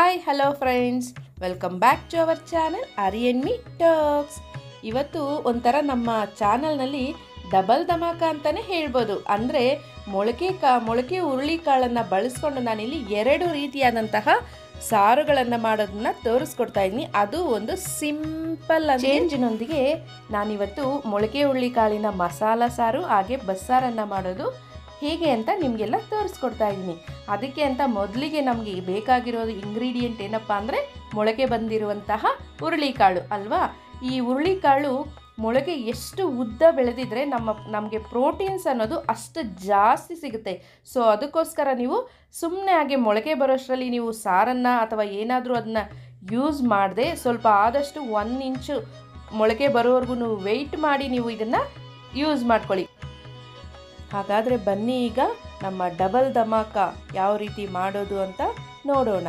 hi hello friends welcome back to our channel Aryan me talks ಇವತ್ತು ಒಂಥರ ನಮ್ಮ ಚಾನಲ್ನಲ್ಲಿ ಡಬಲ್ ಧಮಾಕ ಅಂತಲೇ ಹೇಳ್ಬೋದು ಅಂದರೆ ಮೊಳಕೆ ಕಾ ಮೊಳಕೆ ಹುರುಳಿಕಾಳನ್ನು ಬಳಸ್ಕೊಂಡು ನಾನಿಲ್ಲಿ ಎರಡು ರೀತಿಯಾದಂತಹ ಸಾರುಗಳನ್ನು ಮಾಡೋದನ್ನ ತೋರಿಸ್ಕೊಡ್ತಾ ಇದ್ದೀನಿ ಅದು ಒಂದು ಸಿಂಪಲ್ ಚೇಂಜಿನೊಂದಿಗೆ ನಾನಿವತ್ತು ಮೊಳಕೆ ಹುರುಳಿಕಾಳಿನ ಮಸಾಲ ಸಾರು ಹಾಗೆ ಬಸ್ಸಾರನ್ನು ಮಾಡೋದು ಹೇಗೆ ಅಂತ ನಿಮಗೆಲ್ಲ ತೋರಿಸ್ಕೊಡ್ತಾ ಇದ್ದೀನಿ ಅದಕ್ಕೆ ಅಂತ ಮೊದಲಿಗೆ ನಮಗೆ ಬೇಕಾಗಿರೋದು ಇಂಗ್ರೀಡಿಯೆಂಟ್ ಏನಪ್ಪ ಅಂದರೆ ಮೊಳಕೆ ಬಂದಿರುವಂತಹ ಹುರುಳಿಕಾಳು ಅಲ್ವಾ ಈ ಹುರುಳಿಕಾಳು ಮೊಳಕೆ ಎಷ್ಟು ಉದ್ದ ಬೆಳೆದಿದ್ರೆ ನಮ್ಮ ನಮಗೆ ಪ್ರೋಟೀನ್ಸ್ ಅನ್ನೋದು ಅಷ್ಟು ಜಾಸ್ತಿ ಸಿಗುತ್ತೆ ಸೊ ಅದಕ್ಕೋಸ್ಕರ ನೀವು ಸುಮ್ಮನೆ ಹಾಗೆ ಮೊಳಕೆ ಬರೋಷ್ಟರಲ್ಲಿ ನೀವು ಸಾರನ್ನು ಅಥವಾ ಏನಾದರೂ ಅದನ್ನ ಯೂಸ್ ಮಾಡದೆ ಸ್ವಲ್ಪ ಆದಷ್ಟು ಒನ್ ಇಂಚು ಮೊಳಕೆ ಬರೋವರೆಗೂ ವೆಯ್ಟ್ ಮಾಡಿ ನೀವು ಇದನ್ನು ಯೂಸ್ ಮಾಡ್ಕೊಳ್ಳಿ ಹಾಗಾದರೆ ಬನ್ನಿ ಈಗ ನಮ್ಮ ಡಬಲ್ ಧಮಾಕ ಯಾವ ರೀತಿ ಮಾಡೋದು ಅಂತ ನೋಡೋಣ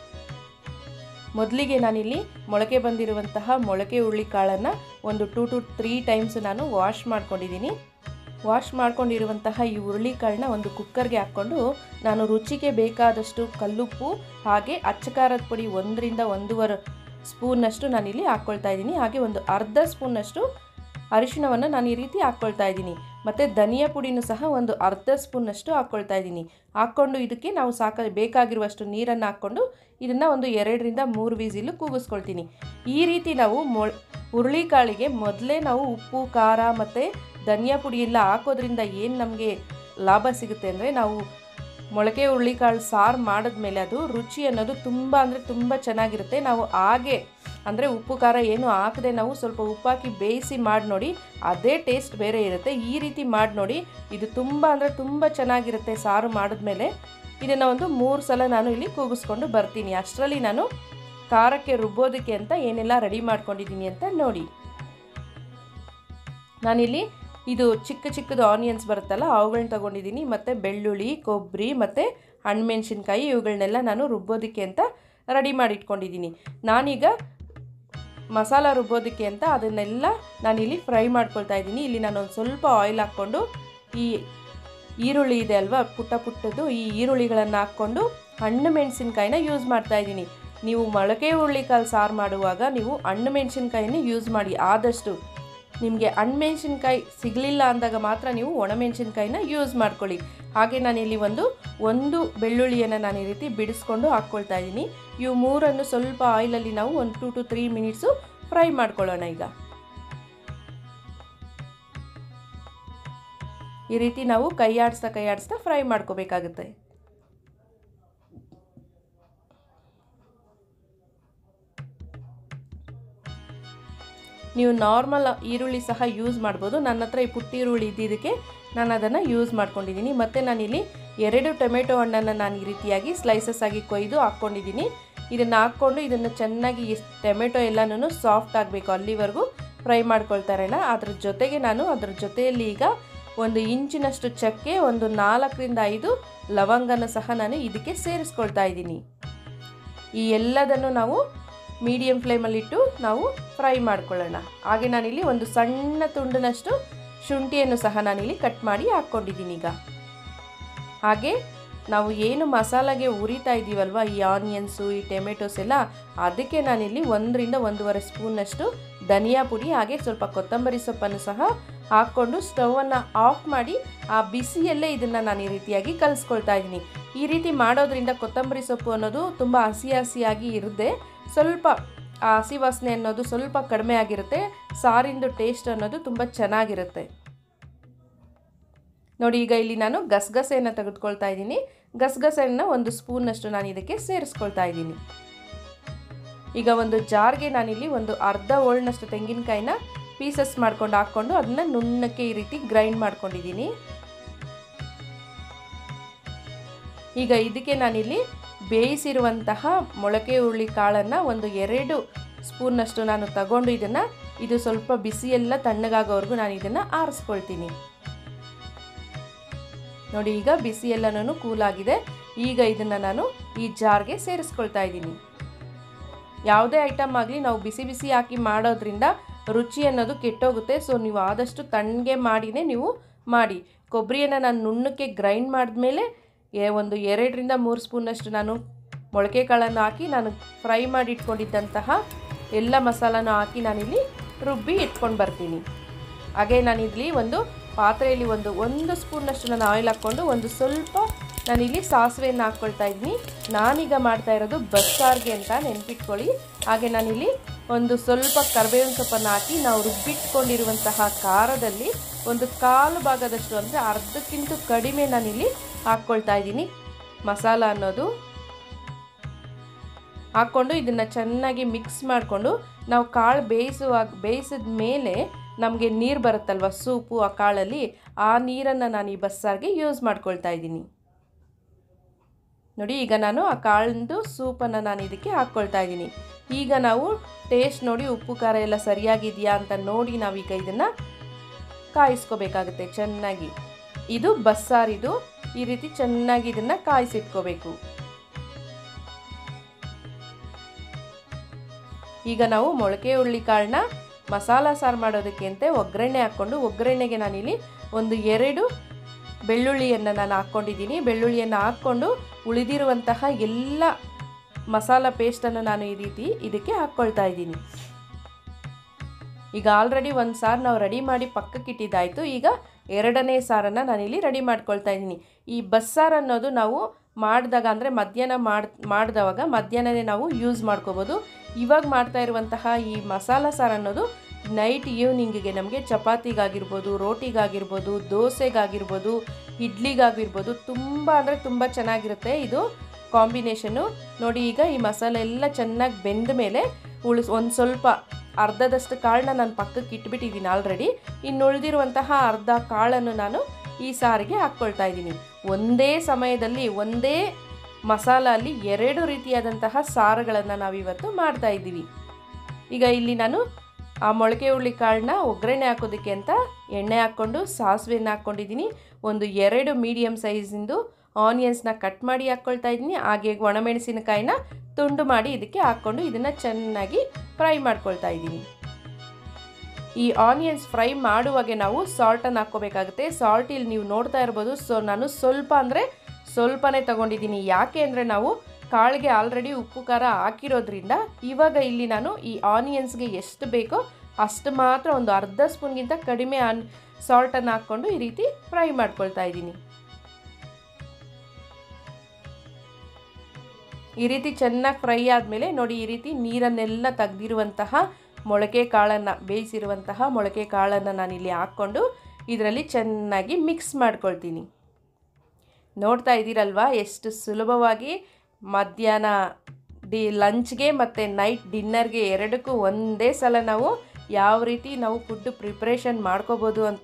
ಮೊದಲಿಗೆ ನಾನಿಲ್ಲಿ ಮೊಳಕೆ ಬಂದಿರುವಂತಹ ಮೊಳಕೆ ಹುರುಳಿಕಾಳನ್ನು ಒಂದು ಟೂ ಟು ತ್ರೀ ಟೈಮ್ಸ್ ನಾನು ವಾಶ್ ಮಾಡ್ಕೊಂಡಿದ್ದೀನಿ ವಾಶ್ ಮಾಡ್ಕೊಂಡಿರುವಂತಹ ಈ ಹುರುಳಿಕಾಳನ್ನ ಒಂದು ಕುಕ್ಕರ್ಗೆ ಹಾಕ್ಕೊಂಡು ನಾನು ರುಚಿಗೆ ಬೇಕಾದಷ್ಟು ಕಲ್ಲುಪ್ಪು ಹಾಗೆ ಅಚ್ಚಕಾರದ ಪುಡಿ ಒಂದರಿಂದ ಒಂದೂವರೆ ಸ್ಪೂನ್ನಷ್ಟು ನಾನಿಲ್ಲಿ ಹಾಕ್ಕೊಳ್ತಾ ಇದ್ದೀನಿ ಹಾಗೆ ಒಂದು ಅರ್ಧ ಸ್ಪೂನ್ನಷ್ಟು ಅರಿಶಿಣವನ್ನು ನಾನು ಈ ರೀತಿ ಹಾಕ್ಕೊಳ್ತಾ ಇದ್ದೀನಿ ಮತ್ತು ಧನಿಯಾ ಪುಡಿನೂ ಸಹ ಒಂದು ಅರ್ಧ ಸ್ಪೂನ್ನಷ್ಟು ಹಾಕ್ಕೊಳ್ತಾ ಇದ್ದೀನಿ ಹಾಕ್ಕೊಂಡು ಇದಕ್ಕೆ ನಾವು ಸಾಕ ಬೇಕಾಗಿರುವಷ್ಟು ನೀರನ್ನು ಹಾಕ್ಕೊಂಡು ಇದನ್ನು ಒಂದು ಎರಡರಿಂದ ಮೂರು ವೀಸಿಲು ಕೂಗಿಸ್ಕೊಳ್ತೀನಿ ಈ ರೀತಿ ನಾವು ಮೊಳ್ ಹುರುಳಿಕಾಳಿಗೆ ಮೊದಲೇ ನಾವು ಉಪ್ಪು ಖಾರ ಮತ್ತು ಧನಿಯಾ ಪುಡಿ ಎಲ್ಲ ಹಾಕೋದ್ರಿಂದ ಏನು ನಮಗೆ ಲಾಭ ಸಿಗುತ್ತೆ ಅಂದರೆ ನಾವು ಮೊಳಕೆ ಹುರುಳಿಕಾಳು ಸಾರು ಮಾಡಿದ್ಮೇಲೆ ಅದು ರುಚಿ ಅನ್ನೋದು ತುಂಬ ಅಂದರೆ ತುಂಬ ಚೆನ್ನಾಗಿರುತ್ತೆ ನಾವು ಹಾಗೆ ಅಂದರೆ ಉಪ್ಪು ಖಾರ ಏನು ಹಾಕದೆ ನಾವು ಸ್ವಲ್ಪ ಉಪ್ಪು ಹಾಕಿ ಬೇಯಿಸಿ ಮಾಡಿ ನೋಡಿ ಅದೇ ಟೇಸ್ಟ್ ಬೇರೆ ಇರುತ್ತೆ ಈ ರೀತಿ ಮಾಡಿ ನೋಡಿ ಇದು ತುಂಬ ಅಂದರೆ ತುಂಬ ಚೆನ್ನಾಗಿರುತ್ತೆ ಸಾರು ಮಾಡಿದ್ಮೇಲೆ ಇದನ್ನು ಒಂದು ಮೂರು ಸಲ ನಾನು ಇಲ್ಲಿ ಕೂಗಿಸ್ಕೊಂಡು ಬರ್ತೀನಿ ಅಷ್ಟರಲ್ಲಿ ನಾನು ಖಾರಕ್ಕೆ ರುಬ್ಬೋದಕ್ಕೆ ಅಂತ ಏನೆಲ್ಲ ರೆಡಿ ಮಾಡ್ಕೊಂಡಿದ್ದೀನಿ ಅಂತ ನೋಡಿ ನಾನಿಲ್ಲಿ ಇದು ಚಿಕ್ಕ ಚಿಕ್ಕದು ಆನಿಯನ್ಸ್ ಬರುತ್ತಲ್ಲ ಅವುಗಳನ್ನ ತೊಗೊಂಡಿದ್ದೀನಿ ಮತ್ತು ಬೆಳ್ಳುಳ್ಳಿ ಕೊಬ್ಬರಿ ಮತ್ತು ಹಣ್ಣುಮೆಣ್ಸಿನ್ಕಾಯಿ ಇವುಗಳನ್ನೆಲ್ಲ ನಾನು ರುಬ್ಬೋದಕ್ಕೆ ಅಂತ ರೆಡಿ ಮಾಡಿ ಇಟ್ಕೊಂಡಿದ್ದೀನಿ ನಾನೀಗ ಮಸಾಲ ರುಬ್ಬೋದಕ್ಕೆ ಅಂತ ಅದನ್ನೆಲ್ಲ ನಾನಿಲ್ಲಿ ಫ್ರೈ ಮಾಡ್ಕೊಳ್ತಾ ಇದ್ದೀನಿ ಇಲ್ಲಿ ನಾನು ಒಂದು ಸ್ವಲ್ಪ ಆಯಿಲ್ ಹಾಕ್ಕೊಂಡು ಈ ಈರುಳ್ಳಿ ಇದೆ ಅಲ್ವಾ ಪುಟ್ಟ ಪುಟ್ಟದ್ದು ಈ ಈರುಳ್ಳಿಗಳನ್ನು ಹಾಕ್ಕೊಂಡು ಹಣ್ಣು ಮೆಣಸಿನ್ಕಾಯಿನ ಯೂಸ್ ಮಾಡ್ತಾ ಇದ್ದೀನಿ ನೀವು ಮೊಳಕೆ ಹುರುಳಿಕಾಳು ಸಾರು ಮಾಡುವಾಗ ನೀವು ಹಣ್ಣು ಮೆಣಸಿನ್ಕಾಯಿನ ಯೂಸ್ ಮಾಡಿ ಆದಷ್ಟು ನಿಮಗೆ ಹಣ್ಣುಮೆಣ್ಸಿನ್ಕಾಯಿ ಸಿಗಲಿಲ್ಲ ಅಂದಾಗ ಮಾತ್ರ ನೀವು ಒಣಮೆಣಸಿನ್ಕಾಯಿನ ಯೂಸ್ ಮಾಡ್ಕೊಳ್ಳಿ ಹಾಗೆ ನಾನಿಲ್ಲಿ ಒಂದು ಒಂದು ಬೆಳ್ಳುಳ್ಳಿಯನ್ನು ನಾನು ಈ ರೀತಿ ಬಿಡಿಸ್ಕೊಂಡು ಹಾಕ್ಕೊಳ್ತಾ ಇದ್ದೀನಿ ಇವು ಮೂರನ್ನು ಸ್ವಲ್ಪ ಆಯಿಲಲ್ಲಿ ನಾವು ಒಂದು two to three minutes fry ಮಾಡ್ಕೊಳ್ಳೋಣ ಈಗ ಈ ರೀತಿ ನಾವು ಕೈ ಆಡಿಸ್ತಾ ಕೈ ಆಡಿಸ್ತಾ ಫ್ರೈ ಮಾಡ್ಕೋಬೇಕಾಗುತ್ತೆ ನೀವು ನಾರ್ಮಲ್ ಈರುಳ್ಳಿ ಸಹ ಯೂಸ್ ಮಾಡ್ಬೋದು ನನ್ನ ಹತ್ರ ಈ ಪುಟ್ಟ ಈರುಳ್ಳಿ ಇದ್ದಿದ್ದಕ್ಕೆ ನಾನು ಅದನ್ನು ಯೂಸ್ ಮಾಡ್ಕೊಂಡಿದ್ದೀನಿ ಮತ್ತು ನಾನಿಲ್ಲಿ ಎರಡು ಟೊಮೆಟೊ ಹಣ್ಣನ್ನು ನಾನು ಈ ರೀತಿಯಾಗಿ ಸ್ಲೈಸಸ್ ಆಗಿ ಕೊಯ್ದು ಹಾಕ್ಕೊಂಡಿದ್ದೀನಿ ಇದನ್ನು ಹಾಕ್ಕೊಂಡು ಇದನ್ನು ಚೆನ್ನಾಗಿ ಟೊಮೆಟೊ ಎಲ್ಲನೂ ಸಾಫ್ಟ್ ಆಗಬೇಕು ಅಲ್ಲಿವರೆಗೂ ಫ್ರೈ ಮಾಡ್ಕೊಳ್ತಾರಣ ಅದ್ರ ಜೊತೆಗೆ ನಾನು ಅದ್ರ ಜೊತೆಯಲ್ಲಿ ಈಗ ಒಂದು ಇಂಚಿನಷ್ಟು ಚಕ್ಕೆ ಒಂದು ನಾಲ್ಕರಿಂದ ಐದು ಲವಂಗನ ಸಹ ನಾನು ಇದಕ್ಕೆ ಸೇರಿಸ್ಕೊಳ್ತಾ ಇದ್ದೀನಿ ಈ ಎಲ್ಲದನ್ನು ನಾವು ಮೀಡಿಯಮ್ ಫ್ಲೇಮಲ್ಲಿಟ್ಟು ನಾವು ಫ್ರೈ ಮಾಡ್ಕೊಳ್ಳೋಣ ಹಾಗೆ ನಾನಿಲ್ಲಿ ಒಂದು ಸಣ್ಣ ತುಂಡಿನಷ್ಟು ಶುಂಠಿಯನ್ನು ಸಹ ನಾನಿಲ್ಲಿ ಕಟ್ ಮಾಡಿ ಹಾಕ್ಕೊಂಡಿದ್ದೀನಿ ಈಗ ಹಾಗೆ ನಾವು ಏನು ಮಸಾಲಾಗೆ ಉರಿತಾ ಇದ್ದೀವಲ್ವ ಈ ಆನಿಯನ್ಸು ಈ ಟೊಮೆಟೊಸ್ ಎಲ್ಲ ಅದಕ್ಕೆ ನಾನಿಲ್ಲಿ ಒಂದರಿಂದ ಒಂದೂವರೆ ಸ್ಪೂನ್ನಷ್ಟು ಧನಿಯಾ ಪುಡಿ ಹಾಗೆ ಸ್ವಲ್ಪ ಕೊತ್ತಂಬರಿ ಸೊಪ್ಪನ್ನು ಸಹ ಹಾಕ್ಕೊಂಡು ಸ್ಟವನ್ನು ಆಫ್ ಮಾಡಿ ಆ ಬಿಸಿಯಲ್ಲೇ ಇದನ್ನು ನಾನು ಈ ರೀತಿಯಾಗಿ ಕಲಿಸ್ಕೊಳ್ತಾ ಇದ್ದೀನಿ ಈ ರೀತಿ ಮಾಡೋದ್ರಿಂದ ಕೊತ್ತಂಬರಿ ಸೊಪ್ಪು ಅನ್ನೋದು ತುಂಬ ಹಸಿ ಹಸಿಯಾಗಿ ಇರುತ್ತೆ ಸ್ವಲ್ಪ ಆ ಹಸಿ ವಾಸನೆ ಅನ್ನೋದು ಸ್ವಲ್ಪ ಕಡಿಮೆ ಆಗಿರುತ್ತೆ ಸಾರಿಂದು ಟೇಸ್ಟ್ ಅನ್ನೋದು ತುಂಬ ಚೆನ್ನಾಗಿರುತ್ತೆ ನೋಡಿ ಈಗ ಇಲ್ಲಿ ನಾನು ಗಸಗಸೆಯನ್ನು ತೆಗೆದುಕೊಳ್ತಾ ಇದ್ದೀನಿ ಗಸಗಸೆಯನ್ನು ಒಂದು ಸ್ಪೂನ್ನಷ್ಟು ನಾನು ಇದಕ್ಕೆ ಸೇರಿಸ್ಕೊಳ್ತಾ ಇದ್ದೀನಿ ಈಗ ಒಂದು ಜಾರ್ಗೆ ನಾನಿಲ್ಲಿ ಒಂದು ಅರ್ಧ ಓಳ್ನಷ್ಟು ತೆಂಗಿನಕಾಯಿನ ಪೀಸಸ್ ಮಾಡ್ಕೊಂಡು ಹಾಕ್ಕೊಂಡು ಅದನ್ನ ನುಣ್ಣಕ್ಕೆ ಈ ರೀತಿ ಗ್ರೈಂಡ್ ಮಾಡ್ಕೊಂಡಿದ್ದೀನಿ ಈಗ ಇದಕ್ಕೆ ನಾನಿಲ್ಲಿ ಬೇಯಿಸಿರುವಂತಹ ಮೊಳಕೆ ಹುರುಳಿ ಕಾಳನ್ನು ಒಂದು ಎರಡು ಸ್ಪೂನ್ನಷ್ಟು ನಾನು ತಗೊಂಡು ಇದನ್ನು ಇದು ಸ್ವಲ್ಪ ಬಿಸಿಯೆಲ್ಲ ತಣ್ಣಗಾಗೋವರೆಗೂ ನಾನು ಇದನ್ನು ಆರಿಸ್ಕೊಳ್ತೀನಿ ನೋಡಿ ಈಗ ಬಿಸಿ ಎಲ್ಲನೂ ಕೂಲಾಗಿದೆ ಈಗ ಇದನ್ನು ನಾನು ಈ ಜಾರ್ಗೆ ಸೇರಿಸ್ಕೊಳ್ತಾ ಇದ್ದೀನಿ ಯಾವುದೇ ಐಟಮ್ ಆಗಲಿ ನಾವು ಬಿಸಿ ಬಿಸಿ ಹಾಕಿ ಮಾಡೋದ್ರಿಂದ ರುಚಿ ಅನ್ನೋದು ಕೆಟ್ಟೋಗುತ್ತೆ ಸೊ ನೀವು ಆದಷ್ಟು ತಣ್ಣಗೆ ಮಾಡಿನೇ ನೀವು ಮಾಡಿ ಕೊಬ್ಬರಿಯನ್ನು ನಾನು ನುಣ್ಣಕ್ಕೆ ಗ್ರೈಂಡ್ ಮಾಡಿದ್ಮೇಲೆ ಒಂದು ಎರಡರಿಂದ ಮೂರು ಸ್ಪೂನಷ್ಟು ನಾನು ಮೊಳಕೆ ಕಾಳನ್ನು ಹಾಕಿ ನಾನು ಫ್ರೈ ಮಾಡಿ ಇಟ್ಕೊಂಡಿದ್ದಂತಹ ಎಲ್ಲ ಮಸಾಲನೂ ಹಾಕಿ ನಾನಿಲ್ಲಿ ರುಬ್ಬಿ ಇಟ್ಕೊಂಡು ಬರ್ತೀನಿ ಹಾಗೆ ನಾನಿಲ್ಲಿ ಒಂದು ಪಾತ್ರೆಯಲ್ಲಿ ಒಂದು ಒಂದು ಸ್ಪೂನ್ನಷ್ಟು ನಾನು ಆಯಿಲ್ ಹಾಕ್ಕೊಂಡು ಒಂದು ಸ್ವಲ್ಪ ನಾನಿಲ್ಲಿ ಸಾಸಿವೆಯನ್ನು ಹಾಕ್ಕೊಳ್ತಾ ಇದ್ದೀನಿ ನಾನೀಗ ಮಾಡ್ತಾ ಇರೋದು ಬಸ್ಸಾರ್ಗೆ ಅಂತ ನೆನ್ಪಿಟ್ಕೊಳ್ಳಿ ಹಾಗೆ ನಾನಿಲ್ಲಿ ಒಂದು ಸ್ವಲ್ಪ ಕರಿಬೇವಿನ ಸೊಪ್ಪನ್ನು ಹಾಕಿ ನಾವು ರುಬ್ಬಿಟ್ಕೊಂಡಿರುವಂತಹ ಖಾರದಲ್ಲಿ ಒಂದು ಕಾಲು ಭಾಗದಷ್ಟು ಅಂದರೆ ಅರ್ಧಕ್ಕಿಂತ ಕಡಿಮೆ ನಾನಿಲ್ಲಿ ಹಾಕ್ಕೊಳ್ತಾ ಇದ್ದೀನಿ ಮಸಾಲ ಅನ್ನೋದು ಹಾಕ್ಕೊಂಡು ಇದನ್ನು ಚೆನ್ನಾಗಿ ಮಿಕ್ಸ್ ಮಾಡಿಕೊಂಡು ನಾವು ಕಾಳು ಬೇಯಿಸುವಾಗ ಬೇಯಿಸಿದ ಮೇಲೆ ನಮಗೆ ನೀರು ಬರುತ್ತಲ್ವ ಸೂಪು ಆ ಕಾಳಲ್ಲಿ ಆ ನೀರನ್ನು ನಾನು ಈ ಬಸ್ಸಾರಿಗೆ ಯೂಸ್ ಮಾಡ್ಕೊಳ್ತಾ ಇದ್ದೀನಿ ನೋಡಿ ಈಗ ನಾನು ಆ ಕಾಳಿಂದು ಸೂಪನ್ನು ನಾನು ಇದಕ್ಕೆ ಹಾಕ್ಕೊಳ್ತಾ ಇದ್ದೀನಿ ಈಗ ನಾವು ಟೇಸ್ಟ್ ನೋಡಿ ಉಪ್ಪು ಖಾರ ಎಲ್ಲ ಸರಿಯಾಗಿದೆಯಾ ಅಂತ ನೋಡಿ ನಾವೀಗ ಇದನ್ನು ಕಾಯಿಸ್ಕೋಬೇಕಾಗುತ್ತೆ ಚೆನ್ನಾಗಿ ಇದು ಬಸ್ಸಾರಿದು ಈ ರೀತಿ ಚೆನ್ನಾಗಿ ಇದನ್ನು ಕಾಯಿಸಿಟ್ಕೋಬೇಕು ಈಗ ನಾವು ಮೊಳಕೆ ಹುಳ್ಳಿ ಕಾಳನ್ನ ಮಸಾಲ ಸಾರು ಮಾಡೋದಕ್ಕೆ ಅಂತ ಒಗ್ಗರಣೆ ಹಾಕ್ಕೊಂಡು ಒಗ್ಗರಣೆಗೆ ನಾನಿಲ್ಲಿ ಒಂದು ಎರಡು ಬೆಳ್ಳುಳ್ಳಿಯನ್ನು ನಾನು ಹಾಕ್ಕೊಂಡಿದ್ದೀನಿ ಬೆಳ್ಳುಳ್ಳಿಯನ್ನು ಹಾಕ್ಕೊಂಡು ಉಳಿದಿರುವಂತಹ ಎಲ್ಲ ಮಸಾಲ ಪೇಸ್ಟನ್ನು ನಾನು ಈ ರೀತಿ ಇದಕ್ಕೆ ಹಾಕ್ಕೊಳ್ತಾ ಇದ್ದೀನಿ ಈಗ ಆಲ್ರೆಡಿ ಒಂದು ಸಾರು ನಾವು ರೆಡಿ ಮಾಡಿ ಪಕ್ಕಕ್ಕೆ ಇಟ್ಟಿದ್ದಾಯಿತು ಈಗ ಎರಡನೇ ಸಾರನ್ನು ನಾನಿಲ್ಲಿ ರೆಡಿ ಮಾಡ್ಕೊಳ್ತಾ ಇದ್ದೀನಿ ಈ ಬಸ್ಸಾರು ಅನ್ನೋದು ನಾವು ಮಾಡಿದಾಗ ಅಂದರೆ ಮಧ್ಯಾಹ್ನ ಮಾಡಿ ಮಾಡಿದವಾಗ ಮಧ್ಯಾಹ್ನನೇ ನಾವು ಯೂಸ್ ಮಾಡ್ಕೋಬೋದು ಇವಾಗ ಮಾಡ್ತಾ ಇರುವಂತಹ ಈ ಮಸಾಲ ಸಾರು ಅನ್ನೋದು ನೈಟ್ ಈವ್ನಿಂಗಿಗೆ ನಮಗೆ ಚಪಾತಿಗಾಗಿರ್ಬೋದು ರೋಟಿಗಾಗಿರ್ಬೋದು ದೋಸೆಗಾಗಿರ್ಬೋದು ಇಡ್ಲಿಗಾಗಿರ್ಬೋದು ತುಂಬ ಅಂದರೆ ತುಂಬ ಚೆನ್ನಾಗಿರುತ್ತೆ ಇದು ಕಾಂಬಿನೇಷನ್ನು ನೋಡಿ ಈಗ ಈ ಮಸಾಲೆ ಎಲ್ಲ ಚೆನ್ನಾಗಿ ಬೆಂದ ಮೇಲೆ ಉಳಿಸ್ ಒಂದು ಸ್ವಲ್ಪ ಅರ್ಧದಷ್ಟು ಕಾಳನ್ನ ನಾನು ಪಕ್ಕಕ್ಕೆ ಇಟ್ಬಿಟ್ಟಿದ್ದೀನಿ ಆಲ್ರೆಡಿ ಇನ್ನು ಉಳಿದಿರುವಂತಹ ಅರ್ಧ ಕಾಳನ್ನು ನಾನು ಈ ಸಾರಿಗೆ ಹಾಕ್ಕೊಳ್ತಾ ಇದ್ದೀನಿ ಒಂದೇ ಸಮಯದಲ್ಲಿ ಒಂದೇ ಮಸಾಲ ಅಲ್ಲಿ ಎರಡು ರೀತಿಯಾದಂತಹ ಸಾರುಗಳನ್ನು ನಾವಿವತ್ತು ಮಾಡ್ತಾ ಇದ್ದೀವಿ ಈಗ ಇಲ್ಲಿ ನಾನು ಆ ಮೊಳಕೆ ಹುಳ್ಳಿ ಕಾಳನ್ನ ಒಗ್ಗರಣೆ ಹಾಕೋದಕ್ಕೆ ಅಂತ ಎಣ್ಣೆ ಹಾಕ್ಕೊಂಡು ಸಾಸಿವೆನ ಹಾಕ್ಕೊಂಡಿದ್ದೀನಿ ಒಂದು ಎರಡು ಮೀಡಿಯಮ್ ಸೈಜಿಂದು ಆನಿಯನ್ಸ್ನ ಕಟ್ ಮಾಡಿ ಹಾಕ್ಕೊಳ್ತಾ ಇದ್ದೀನಿ ಹಾಗೆ ಒಣಮೆಣಸಿನಕಾಯಿನ ತುಂಡು ಮಾಡಿ ಇದಕ್ಕೆ ಹಾಕ್ಕೊಂಡು ಇದನ್ನು ಚೆನ್ನಾಗಿ ಫ್ರೈ ಮಾಡ್ಕೊಳ್ತಾ ಇದ್ದೀನಿ ಈ ಆನಿಯನ್ಸ್ ಫ್ರೈ ಮಾಡುವಾಗೆ ನಾವು ಸಾಲ್ಟನ್ನು ಹಾಕ್ಕೋಬೇಕಾಗುತ್ತೆ ಸಾಲ್ಟ್ ಇಲ್ಲಿ ನೀವು ನೋಡ್ತಾ ಇರ್ಬೋದು ಸೊ ನಾನು ಸ್ವಲ್ಪ ಅಂದರೆ ಸ್ವಲ್ಪನೇ ತಗೊಂಡಿದ್ದೀನಿ ಯಾಕೆ ಅಂದರೆ ನಾವು ಕಾಳಿಗೆ ಆಲ್ರೆಡಿ ಉಪ್ಪು ಖಾರ ಹಾಕಿರೋದ್ರಿಂದ ಇವಾಗ ಇಲ್ಲಿ ನಾನು ಈ ಆನಿಯನ್ಸ್ಗೆ ಎಷ್ಟು ಬೇಕೋ ಅಷ್ಟು ಮಾತ್ರ ಒಂದು ಅರ್ಧ ಸ್ಪೂನ್ಗಿಂತ ಕಡಿಮೆ ಆನ್ ಸಾಲ್ಟನ್ನು ಹಾಕ್ಕೊಂಡು ಈ ರೀತಿ ಫ್ರೈ ಮಾಡ್ಕೊಳ್ತಾ ಇದ್ದೀನಿ ಈ ರೀತಿ ಚೆನ್ನಾಗಿ ಫ್ರೈ ಆದಮೇಲೆ ನೋಡಿ ಈ ರೀತಿ ನೀರನ್ನೆಲ್ಲ ತೆಗ್ದಿರುವಂತಹ ಮೊಳಕೆ ಕಾಳನ್ನು ಬೇಯಿಸಿರುವಂತಹ ಮೊಳಕೆ ಕಾಳನ್ನು ನಾನಿಲ್ಲಿ ಹಾಕ್ಕೊಂಡು ಇದರಲ್ಲಿ ಚೆನ್ನಾಗಿ ಮಿಕ್ಸ್ ಮಾಡ್ಕೊಳ್ತೀನಿ ನೋಡ್ತಾ ಇದ್ದೀರಲ್ವಾ ಎಷ್ಟು ಸುಲಭವಾಗಿ ಮಧ್ಯಾಹ್ನ ಡಿ ಲಂಚ್ಗೆ ಮತ್ತು ನೈಟ್ ಡಿನ್ನರ್ಗೆ ಎರಡಕ್ಕೂ ಒಂದೇ ಸಲ ನಾವು ಯಾವ ರೀತಿ ನಾವು ಫುಡ್ ಪ್ರಿಪ್ರೇಷನ್ ಮಾಡ್ಕೋಬೋದು ಅಂತ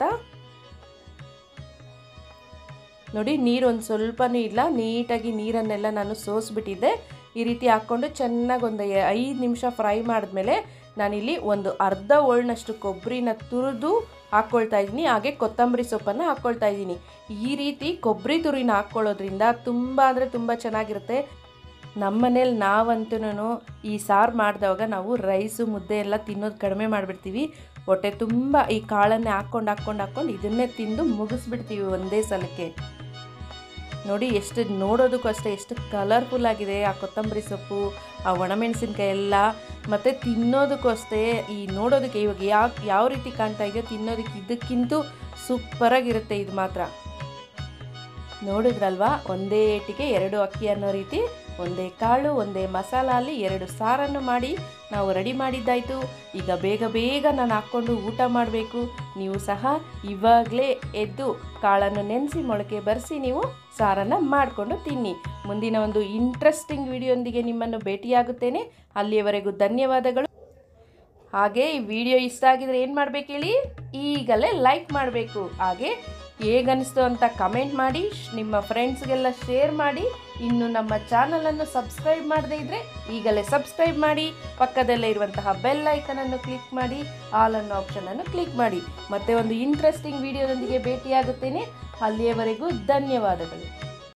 ನೋಡಿ ನೀರು ಒಂದು ಸ್ವಲ್ಪನೂ ಇಲ್ಲ ನೀಟಾಗಿ ನೀರನ್ನೆಲ್ಲ ನಾನು ಸೋಸ್ಬಿಟ್ಟಿದ್ದೆ ಈ ರೀತಿ ಹಾಕ್ಕೊಂಡು ಚೆನ್ನಾಗಿ ಒಂದು ಐದು ನಿಮಿಷ ಫ್ರೈ ಮಾಡಿದ್ಮೇಲೆ ನಾನಿಲ್ಲಿ ಒಂದು ಅರ್ಧ ಒಳ್ನಷ್ಟು ಕೊಬ್ಬರಿನ ತುರಿದು ಹಾಕ್ಕೊಳ್ತಾ ಇದ್ದೀನಿ ಹಾಗೆ ಕೊತ್ತಂಬರಿ ಸೊಪ್ಪನ್ನು ಹಾಕ್ಕೊಳ್ತಾ ಇದ್ದೀನಿ ಈ ರೀತಿ ಕೊಬ್ಬರಿ ತುರಿನ ಹಾಕ್ಕೊಳ್ಳೋದ್ರಿಂದ ತುಂಬ ಅಂದರೆ ತುಂಬ ಚೆನ್ನಾಗಿರುತ್ತೆ ನಮ್ಮನೇಲಿ ನಾವಂತೂ ಈ ಸಾರು ಮಾಡಿದವಾಗ ನಾವು ರೈಸು ಮುದ್ದೆ ಎಲ್ಲ ತಿನ್ನೋದು ಕಡಿಮೆ ಮಾಡಿಬಿಡ್ತೀವಿ ಹೊಟ್ಟೆ ತುಂಬ ಈ ಕಾಳನ್ನೇ ಹಾಕ್ಕೊಂಡು ಹಾಕ್ಕೊಂಡು ಹಾಕ್ಕೊಂಡು ಇದನ್ನೇ ತಿಂದು ಮುಗಿಸ್ಬಿಡ್ತೀವಿ ಒಂದೇ ಸಲಕ್ಕೆ ನೋಡಿ ಎಷ್ಟು ನೋಡೋದಕ್ಕೂ ಅಷ್ಟೇ ಎಷ್ಟು ಕಲರ್ಫುಲ್ ಆಗಿದೆ ಆ ಕೊತ್ತಂಬರಿ ಸೊಪ್ಪು ಆ ಒಣಮೆಣಸಿನ್ಕಾಯಿ ಎಲ್ಲ ಮತ್ತು ತಿನ್ನೋದಕ್ಕೂ ಅಷ್ಟೇ ಈ ನೋಡೋದಕ್ಕೆ ಇವಾಗ ಯಾವ ಯಾವ ರೀತಿ ಕಾಣ್ತಾ ಇದೆಯೋ ತಿನ್ನೋದಕ್ಕೆ ಇದಕ್ಕಿಂತ ಸೂಪರಾಗಿರುತ್ತೆ ಇದು ಮಾತ್ರ ನೋಡಿದ್ರಲ್ವಾ ಒಂದೇ ಏಟಿಗೆ ಎರಡು ಅಕ್ಕಿ ಅನ್ನೋ ರೀತಿ ಒಂದೇ ಕಾಳು ಒಂದೇ ಮಸಾಲ ಅಲ್ಲಿ ಎರಡು ಸಾರನ್ನು ಮಾಡಿ ನಾವು ರೆಡಿ ಮಾಡಿದ್ದಾಯಿತು ಈಗ ಬೇಗ ಬೇಗ ನಾನು ಹಾಕ್ಕೊಂಡು ಊಟ ಮಾಡಬೇಕು ನೀವು ಸಹ ಇವಾಗಲೇ ಎದ್ದು ಕಾಳನ್ನು ನೆನೆಸಿ ಮೊಳಕೆ ಬರೆಸಿ ನೀವು ಸಾರನ್ನು ಮಾಡಿಕೊಂಡು ತಿನ್ನಿ ಮುಂದಿನ ಒಂದು ಇಂಟ್ರೆಸ್ಟಿಂಗ್ ವಿಡಿಯೋಂದಿಗೆ ನಿಮ್ಮನ್ನು ಭೇಟಿಯಾಗುತ್ತೇನೆ ಅಲ್ಲಿಯವರೆಗೂ ಧನ್ಯವಾದಗಳು ಹಾಗೆ ಈ ವಿಡಿಯೋ ಇಷ್ಟ ಆಗಿದ್ರೆ ಏನು ಮಾಡಬೇಕು ಹೇಳಿ ಈಗಲೇ ಲೈಕ್ ಮಾಡಬೇಕು ಹಾಗೆ ಹೇಗನ್ನಿಸ್ತು ಅಂತ ಕಮೆಂಟ್ ಮಾಡಿ ಶ್- ನಿಮ್ಮ ಫ್ರೆಂಡ್ಸ್ಗೆಲ್ಲ ಶೇರ್ ಮಾಡಿ ಇನ್ನು ನಮ್ಮ ಚಾನಲನ್ನು ಸಬ್ಸ್ಕ್ರೈಬ್ ಮಾಡದೇ ಇದ್ದರೆ ಈಗಲೇ ಸಬ್ಸ್ಕ್ರೈಬ್ ಮಾಡಿ ಪಕ್ಕದಲ್ಲೇ ಇರುವಂತಹ ಬೆಲ್ ಐಕನನ್ನು ಕ್ಲಿಕ್ ಮಾಡಿ ಆಲ್ ಅನ್ನೋ ಆಪ್ಷನನ್ನು ಕ್ಲಿಕ್ ಮಾಡಿ ಮತ್ತೆ ಒಂದು ಇಂಟ್ರೆಸ್ಟಿಂಗ್ ವಿಡಿಯೋದೊಂದಿಗೆ ಭೇಟಿಯಾಗುತ್ತೇನೆ ಅಲ್ಲಿಯವರೆಗೂ ಧನ್ಯವಾದಗಳು